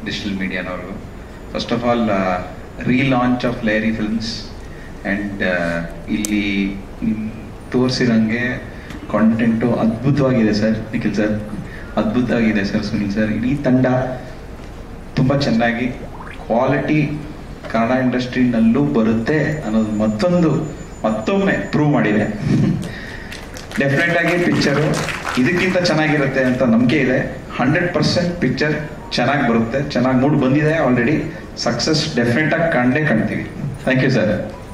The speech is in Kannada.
ಡಿಜಿಟಲ್ ಮೀಡಿಯಾನವ್ರಿಗೂ first of all relaunch of ಲೇರಿ ಫಿಲ್ಮ್ಸ್ ಆ್ಯಂಡ್ ಇಲ್ಲಿ ತೋರಿಸಿದಂಗೆ ಕಾಂಟೆಂಟು ಅದ್ಭುತವಾಗಿದೆ ಸರ್ ನಿಖಿಲ್ ಸರ್ ಅದ್ಭುತವಾಗಿದೆ ಸರ್ ಸುನಿಲ್ ಸರ್ ಇಡೀ ತಂಡ ತುಂಬ ಚೆನ್ನಾಗಿ ಕ್ವಾಲಿಟಿ ಕನ್ನಡ ಇಂಡಸ್ಟ್ರಿನಲ್ಲೂ ಬರುತ್ತೆ ಅನ್ನೋದು ಮತ್ತೊಂದು ಮತ್ತೊಮ್ಮೆ ಪ್ರೂವ್ ಮಾಡಿದೆ ಡೆಫಿನೆಟ್ ಆಗಿ ಪಿಕ್ಚರು ಇದಕ್ಕಿಂತ ಚೆನ್ನಾಗಿರುತ್ತೆ ಅಂತ ನಂಬಿಕೆ ಇದೆ ಹಂಡ್ರೆಡ್ ಪರ್ಸೆಂಟ್ ಪಿಕ್ಚರ್ ಚೆನ್ನಾಗಿ ಬರುತ್ತೆ ಚೆನ್ನಾಗಿ ಮೂಡ್ ಬಂದಿದೆ ಆಲ್ರೆಡಿ ಸಕ್ಸಸ್ ಡೆಫಿನೆಟ್ ಆಗಿ ಕಂಡೇ ಕಾಣ್ತೀವಿ ಥ್ಯಾಂಕ್ ಯು ಸರ್